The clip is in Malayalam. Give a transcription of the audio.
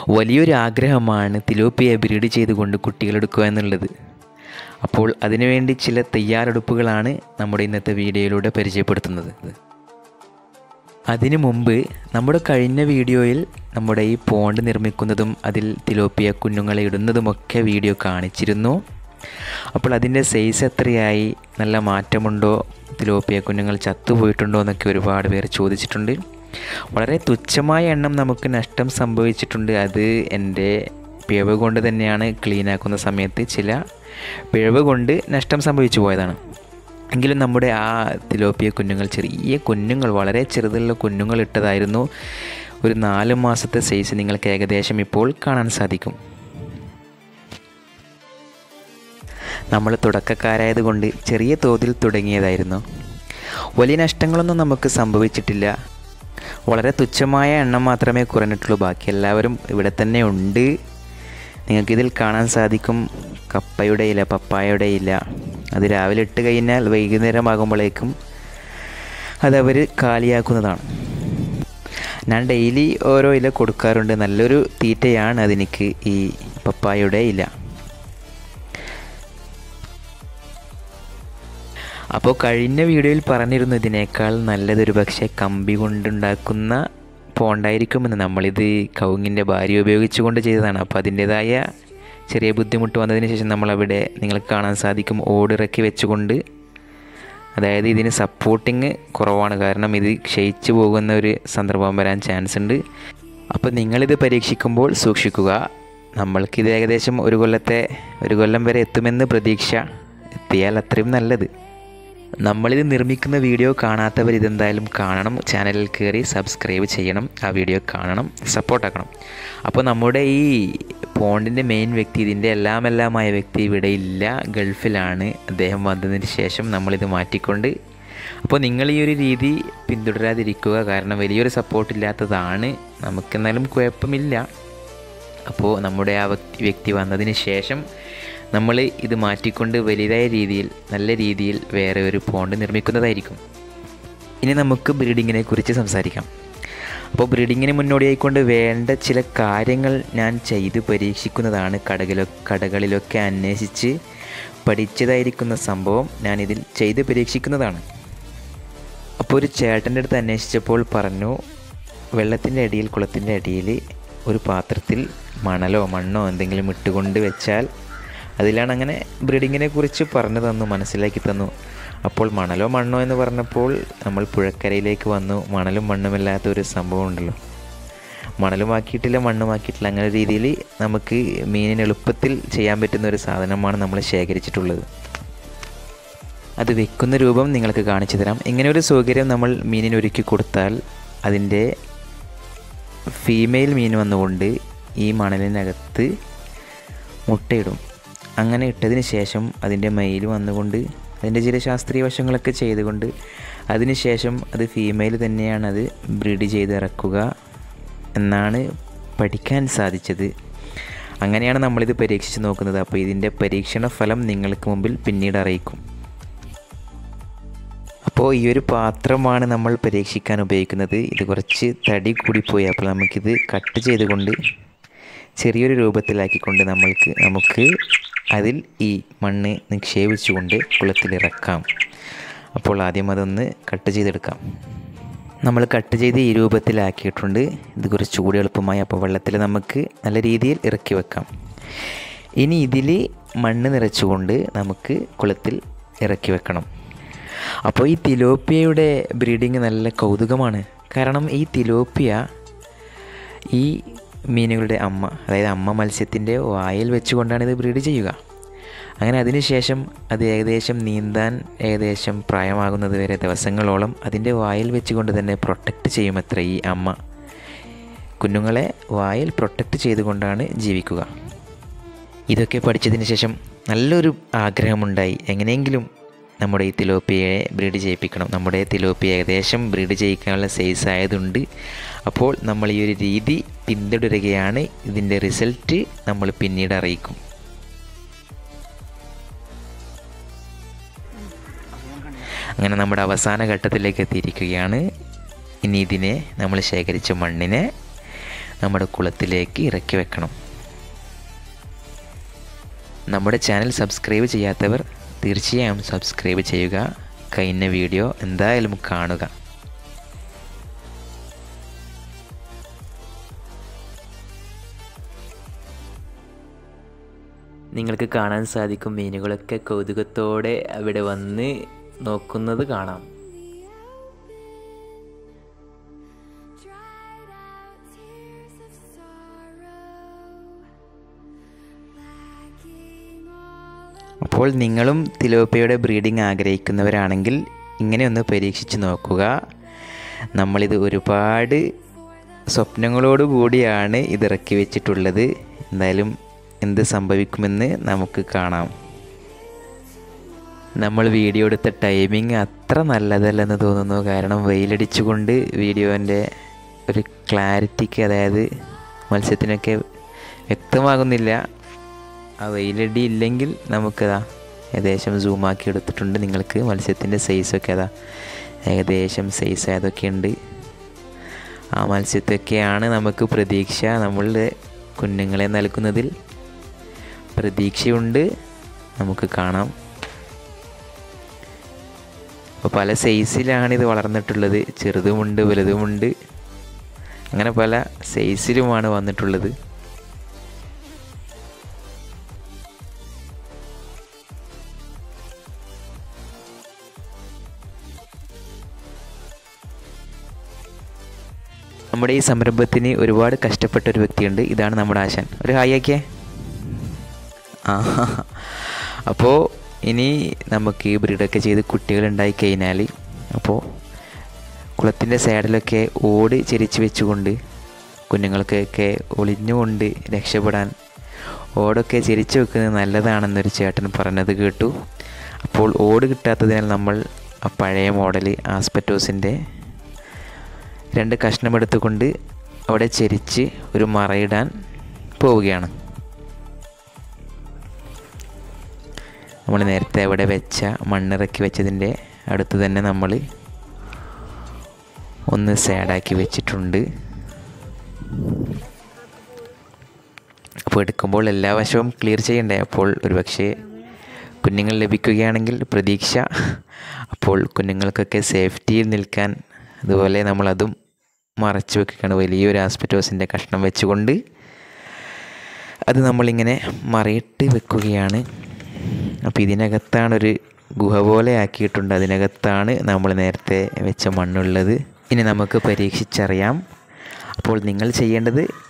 വലിയൊരു ആഗ്രഹമാണ് തിലോപ്പിയെ ബ്രീഡ് ചെയ്തുകൊണ്ട് കുട്ടികളെടുക്കുക എന്നുള്ളത് അപ്പോൾ അതിനുവേണ്ടി ചില തയ്യാറെടുപ്പുകളാണ് നമ്മുടെ ഇന്നത്തെ വീഡിയോയിലൂടെ പരിചയപ്പെടുത്തുന്നത് അതിനു മുമ്പ് നമ്മുടെ കഴിഞ്ഞ വീഡിയോയിൽ നമ്മുടെ ഈ പോണ്ട് നിർമ്മിക്കുന്നതും അതിൽ തിലോപ്പിയ കുഞ്ഞുങ്ങളെ ഇടുന്നതുമൊക്കെ വീഡിയോ കാണിച്ചിരുന്നു അപ്പോൾ അതിൻ്റെ സൈസ് എത്രയായി നല്ല മാറ്റമുണ്ടോ തിലോപ്പിയ കുഞ്ഞുങ്ങൾ ചത്തുപോയിട്ടുണ്ടോ എന്നൊക്കെ ഒരുപാട് പേർ ചോദിച്ചിട്ടുണ്ട് വളരെ തുച്ഛമായ എണ്ണം നമുക്ക് നഷ്ടം സംഭവിച്ചിട്ടുണ്ട് അത് എൻ്റെ പിഴവ് കൊണ്ട് തന്നെയാണ് ക്ലീൻ ആക്കുന്ന സമയത്ത് ചില പിഴവ് കൊണ്ട് നഷ്ടം സംഭവിച്ചു പോയതാണ് എങ്കിലും നമ്മുടെ ആ തിലോപ്പിയ കുഞ്ഞുങ്ങൾ ചെറിയ കുഞ്ഞുങ്ങൾ വളരെ ചെറുതുള്ള കുഞ്ഞുങ്ങൾ ഇട്ടതായിരുന്നു ഒരു നാല് മാസത്തെ സൈസ് നിങ്ങൾക്ക് ഏകദേശം ഇപ്പോൾ കാണാൻ സാധിക്കും നമ്മൾ തുടക്കക്കാരായതുകൊണ്ട് ചെറിയ തോതിൽ തുടങ്ങിയതായിരുന്നു വലിയ നഷ്ടങ്ങളൊന്നും നമുക്ക് സംഭവിച്ചിട്ടില്ല വളരെ തുച്ഛമായ എണ്ണം മാത്രമേ കുറഞ്ഞിട്ടുള്ളൂ ബാക്കി എല്ലാവരും ഇവിടെ തന്നെ ഉണ്ട് നിങ്ങൾക്കിതിൽ കാണാൻ സാധിക്കും കപ്പയുടെ ഇല പപ്പായയുടെ ഇല അത് രാവിലെ ഇട്ട് കഴിഞ്ഞാൽ വൈകുന്നേരമാകുമ്പോഴേക്കും അതവർ കാലിയാക്കുന്നതാണ് ഞാൻ ഡെയിലി ഓരോ ഇല കൊടുക്കാറുണ്ട് നല്ലൊരു തീറ്റയാണ് അതെനിക്ക് ഈ പപ്പായയുടെ ഇല അപ്പോൾ കഴിഞ്ഞ വീഡിയോയിൽ പറഞ്ഞിരുന്നു ഇതിനേക്കാൾ നല്ലതൊരു പക്ഷേ കമ്പി കൊണ്ടുണ്ടാക്കുന്ന പോണ്ടായിരിക്കുമെന്ന് നമ്മളിത് കവുങ്ങിൻ്റെ ഭാര്യ ഉപയോഗിച്ചുകൊണ്ട് ചെയ്തതാണ് അപ്പോൾ അതിൻ്റേതായ ചെറിയ ബുദ്ധിമുട്ട് വന്നതിന് ശേഷം നമ്മളവിടെ നിങ്ങൾക്ക് കാണാൻ സാധിക്കും ഓടിറക്കി വെച്ചുകൊണ്ട് അതായത് ഇതിന് സപ്പോർട്ടിങ് കുറവാണ് കാരണം ഇത് ക്ഷയിച്ചു പോകുന്ന ഒരു സന്ദർഭം വരാൻ ചാൻസ് ഉണ്ട് അപ്പോൾ നിങ്ങളിത് പരീക്ഷിക്കുമ്പോൾ സൂക്ഷിക്കുക നമ്മൾക്കിത് ഏകദേശം ഒരു കൊല്ലത്തെ ഒരു കൊല്ലം വരെ എത്തുമെന്ന് പ്രതീക്ഷ എത്തിയാൽ അത്രയും നല്ലത് നമ്മളിത് നിർമ്മിക്കുന്ന വീഡിയോ കാണാത്തവർ ഇതെന്തായാലും കാണണം ചാനലിൽ കയറി സബ്സ്ക്രൈബ് ചെയ്യണം ആ വീഡിയോ കാണണം സപ്പോർട്ടാക്കണം അപ്പോൾ നമ്മുടെ ഈ പോണ്ടിൻ്റെ മെയിൻ വ്യക്തി ഇതിൻ്റെ എല്ലാം എല്ലാമായ വ്യക്തി ഇവിടെ ഇല്ല ഗൾഫിലാണ് അദ്ദേഹം വന്നതിന് ശേഷം നമ്മളിത് മാറ്റിക്കൊണ്ട് അപ്പോൾ നിങ്ങൾ ഈ ഒരു രീതി പിന്തുടരാതിരിക്കുക കാരണം വലിയൊരു സപ്പോർട്ട് ഇല്ലാത്തതാണ് നമുക്കെന്നാലും കുഴപ്പമില്ല അപ്പോൾ നമ്മുടെ ആ വ്യക്തി വ്യക്തി വന്നതിന് ശേഷം നമ്മൾ ഇത് മാറ്റിക്കൊണ്ട് വലുതായ രീതിയിൽ നല്ല രീതിയിൽ വേറെ ഒരു പോണ്ട് നിർമ്മിക്കുന്നതായിരിക്കും ഇനി നമുക്ക് ബ്രീഡിങ്ങിനെ കുറിച്ച് സംസാരിക്കാം അപ്പോൾ ബ്രീഡിങ്ങിന് മുന്നോടിയായിക്കൊണ്ട് വേണ്ട ചില കാര്യങ്ങൾ ഞാൻ ചെയ്ത് പരീക്ഷിക്കുന്നതാണ് കടകളിലോ കടകളിലൊക്കെ അന്വേഷിച്ച് പഠിച്ചതായിരിക്കുന്ന സംഭവം ഞാനിതിൽ ചെയ്ത് പരീക്ഷിക്കുന്നതാണ് അപ്പോൾ ഒരു ചേട്ടൻ്റെ അടുത്ത് അന്വേഷിച്ചപ്പോൾ പറഞ്ഞു വെള്ളത്തിൻ്റെ അടിയിൽ കുളത്തിൻ്റെ അടിയിൽ ഒരു പാത്രത്തിൽ മണലോ മണ്ണോ എന്തെങ്കിലും ഇട്ടുകൊണ്ട് വെച്ചാൽ അതിലാണ് അങ്ങനെ ബ്രീഡിങ്ങിനെ കുറിച്ച് പറഞ്ഞു തന്നു മനസ്സിലാക്കി തന്നു അപ്പോൾ മണലോ മണ്ണോ എന്ന് പറഞ്ഞപ്പോൾ നമ്മൾ പുഴക്കരയിലേക്ക് വന്നു മണലും മണ്ണുമില്ലാത്ത ഒരു സംഭവം ഉണ്ടല്ലോ മണലും ആക്കിയിട്ടില്ല മണ്ണും ആക്കിയിട്ടില്ല അങ്ങനെ രീതിയിൽ നമുക്ക് മീനിന് എളുപ്പത്തിൽ ചെയ്യാൻ പറ്റുന്ന ഒരു സാധനമാണ് നമ്മൾ ശേഖരിച്ചിട്ടുള്ളത് അത് വെക്കുന്ന രൂപം നിങ്ങൾക്ക് കാണിച്ചു തരാം ഇങ്ങനെ ഒരു സൗകര്യം നമ്മൾ മീനിന് ഒരുക്കി കൊടുത്താൽ അതിൻ്റെ ഫീമെയിൽ മീൻ വന്നുകൊണ്ട് ഈ മണലിനകത്ത് മുട്ടയിടും അങ്ങനെ ഇട്ടതിന് ശേഷം അതിൻ്റെ മെയിൽ വന്നുകൊണ്ട് അതിൻ്റെ ചില ശാസ്ത്രീയ വശങ്ങളൊക്കെ ചെയ്തുകൊണ്ട് അതിന് ശേഷം അത് ഫീമെയിൽ തന്നെയാണ് അത് ബ്രീഡ് ചെയ്ത് ഇറക്കുക എന്നാണ് പഠിക്കാൻ സാധിച്ചത് അങ്ങനെയാണ് നമ്മളിത് പരീക്ഷിച്ച് നോക്കുന്നത് അപ്പോൾ ഇതിൻ്റെ പരീക്ഷണ ഫലം നിങ്ങൾക്ക് മുമ്പിൽ പിന്നീട് അറിയിക്കും അപ്പോൾ ഈ ഒരു പാത്രമാണ് നമ്മൾ പരീക്ഷിക്കാൻ ഉപയോഗിക്കുന്നത് ഇത് കുറച്ച് തടി കൂടിപ്പോയി അപ്പോൾ നമുക്കിത് കട്ട് ചെയ്തുകൊണ്ട് ചെറിയൊരു രൂപത്തിലാക്കിക്കൊണ്ട് നമ്മൾക്ക് നമുക്ക് അതിൽ ഈ മണ്ണ് നിക്ഷേപിച്ചുകൊണ്ട് കുളത്തിലിറക്കാം അപ്പോൾ ആദ്യം അതൊന്ന് കട്ട് ചെയ്തെടുക്കാം നമ്മൾ കട്ട് ചെയ്ത് ഈ രൂപത്തിലാക്കിയിട്ടുണ്ട് ഇത് കുറച്ചുകൂടി എളുപ്പമായി അപ്പോൾ വെള്ളത്തിൽ നമുക്ക് നല്ല രീതിയിൽ ഇറക്കി വെക്കാം ഇനി ഇതിൽ മണ്ണ് നിറച്ചുകൊണ്ട് നമുക്ക് കുളത്തിൽ ഇറക്കി വെക്കണം അപ്പോൾ ഈ തിലോപ്പിയയുടെ ബ്രീഡിങ് നല്ല കൗതുകമാണ് കാരണം ഈ തിലോപ്പിയ ഈ മീനുകളുടെ അമ്മ അതായത് അമ്മ മത്സ്യത്തിൻ്റെ വായിൽ വെച്ചുകൊണ്ടാണ് ഇത് ബ്രീഡ് ചെയ്യുക അങ്ങനെ അതിനുശേഷം അത് ഏകദേശം നീന്താൻ ഏകദേശം പ്രായമാകുന്നത് വരെ ദിവസങ്ങളോളം അതിൻ്റെ വായിൽ വെച്ചുകൊണ്ട് തന്നെ പ്രൊട്ടക്റ്റ് ചെയ്യുമത്ര ഈ അമ്മ കുഞ്ഞുങ്ങളെ വായിൽ പ്രൊട്ടക്റ്റ് ചെയ്തുകൊണ്ടാണ് ജീവിക്കുക ഇതൊക്കെ പഠിച്ചതിന് ശേഷം നല്ലൊരു ആഗ്രഹമുണ്ടായി എങ്ങനെയെങ്കിലും നമ്മുടെ ഈ തിലോപ്പിയയെ ബ്രീഡ് ചെയ്യിപ്പിക്കണം നമ്മുടെ തിലോപ്പിയ ഏകദേശം ബ്രീഡ് ചെയ്യിക്കാനുള്ള സൈസ് ആയതുണ്ട് അപ്പോൾ നമ്മൾ ഈ ഒരു രീതി പിന്തുടരുകയാണ് ഇതിൻ്റെ റിസൾട്ട് നമ്മൾ പിന്നീട് അറിയിക്കും അങ്ങനെ നമ്മുടെ അവസാന ഘട്ടത്തിലേക്ക് എത്തിയിരിക്കുകയാണ് ഇനി ഇതിനെ നമ്മൾ ശേഖരിച്ച മണ്ണിനെ നമ്മുടെ കുളത്തിലേക്ക് ഇറക്കി വെക്കണം നമ്മുടെ ചാനൽ സബ്സ്ക്രൈബ് ചെയ്യാത്തവർ തീർച്ചയായും സബ്സ്ക്രൈബ് ചെയ്യുക കഴിഞ്ഞ വീഡിയോ എന്തായാലും കാണുക നിങ്ങൾക്ക് കാണാൻ സാധിക്കും മീനുകളൊക്കെ കൗതുകത്തോടെ അവിടെ വന്ന് നോക്കുന്നത് കാണാം dried out tears of sorrow, lacking all of അപ്പോൾ നിങ്ങളും തിലോപ്പയുടെ ബ്രീഡിംഗ് ആഗ്രഹിക്കുന്നവരാണെങ്കിൽ ഇങ്ങനെയൊന്ന് പരീക്ഷിച്ച് നോക്കുക നമ്മളിത് ഒരുപാട് സ്വപ്നങ്ങളോടു കൂടിയാണ് ഇത് ഇറക്കി വെച്ചിട്ടുള്ളത് എന്തായാലും എന്ത് സംഭവിക്കുമെന്ന് നമുക്ക് കാണാം നമ്മൾ വീഡിയോ എടുത്ത ടൈമിംഗ് അത്ര നല്ലതല്ലെന്ന് തോന്നുന്നു കാരണം വെയിലടിച്ചുകൊണ്ട് വീഡിയോൻ്റെ ഒരു ക്ലാരിറ്റിക്ക് അതായത് മത്സ്യത്തിനൊക്കെ വ്യക്തമാകുന്നില്ല ആ വെയിലടി ഇല്ലെങ്കിൽ നമുക്കതാ ഏകദേശം സൂമാക്കി എടുത്തിട്ടുണ്ട് നിങ്ങൾക്ക് മത്സ്യത്തിൻ്റെ സൈസൊക്കെ അതാ ഏകദേശം സൈസ് അതൊക്കെ ഉണ്ട് ആ മത്സ്യത്തൊക്കെയാണ് നമുക്ക് പ്രതീക്ഷ നമ്മളുടെ കുഞ്ഞുങ്ങളെ നൽകുന്നതിൽ പ്രതീക്ഷയുണ്ട് നമുക്ക് കാണാം അപ്പോൾ പല സൈസിലാണ് ഇത് വളർന്നിട്ടുള്ളത് ചെറുതുമുണ്ട് വലുതുമുണ്ട് അങ്ങനെ പല സൈസിലുമാണ് വന്നിട്ടുള്ളത് നമ്മുടെ ഈ സംരംഭത്തിന് ഒരുപാട് കഷ്ടപ്പെട്ട ഒരു വ്യക്തിയുണ്ട് ഇതാണ് നമ്മുടെ ആശാൻ ഒരു ഹായ് ആക്കിയേ ആ അപ്പോൾ ഇനി നമുക്ക് ഈ ബ്രീഡൊക്കെ ചെയ്ത് കുട്ടികളുണ്ടായി കഴിഞ്ഞാൽ അപ്പോൾ കുളത്തിൻ്റെ സൈഡിലൊക്കെ ഓട് ചെരിച്ച് വെച്ചുകൊണ്ട് കുഞ്ഞുങ്ങൾക്കൊക്കെ ഒളിഞ്ഞുകൊണ്ട് രക്ഷപ്പെടാൻ ഓടൊക്കെ ചെരിച്ച് വെക്കുന്നത് നല്ലതാണെന്നൊരു ചേട്ടൻ പറഞ്ഞത് കേട്ടു അപ്പോൾ ഓട് കിട്ടാത്തതിനാൽ നമ്മൾ ആ പഴയ മോഡൽ ആസ്പെറ്റോസിൻ്റെ രണ്ട് കഷ്ണം എടുത്തുകൊണ്ട് അവിടെ ചെരിച്ച് ഒരു മറയിടാൻ പോവുകയാണ് നമ്മൾ നേരത്തെ അവിടെ വെച്ച മണ്ണിറക്കി വെച്ചതിൻ്റെ അടുത്ത് തന്നെ നമ്മൾ ഒന്ന് സാഡാക്കി വെച്ചിട്ടുണ്ട് അപ്പോൾ എടുക്കുമ്പോൾ എല്ലാ വശവും ക്ലിയർ ചെയ്യണ്ടേ അപ്പോൾ ഒരുപക്ഷെ കുഞ്ഞുങ്ങൾ ലഭിക്കുകയാണെങ്കിൽ പ്രതീക്ഷ അപ്പോൾ കുഞ്ഞുങ്ങൾക്കൊക്കെ സേഫ്റ്റിയിൽ നിൽക്കാൻ അതുപോലെ നമ്മളതും മറച്ചു വെക്കുകയാണ് വലിയൊരു ആസ്പെറ്റോസിൻ്റെ കഷ്ണം വെച്ചുകൊണ്ട് അത് നമ്മളിങ്ങനെ മറയിട്ട് വെക്കുകയാണ് അപ്പോൾ ഇതിനകത്താണൊരു ഗുഹ പോലെ ആക്കിയിട്ടുണ്ട് അതിനകത്താണ് നമ്മൾ നേരത്തെ വെച്ച മണ്ണുള്ളത് ഇനി നമുക്ക് പരീക്ഷിച്ചറിയാം അപ്പോൾ നിങ്ങൾ ചെയ്യേണ്ടത്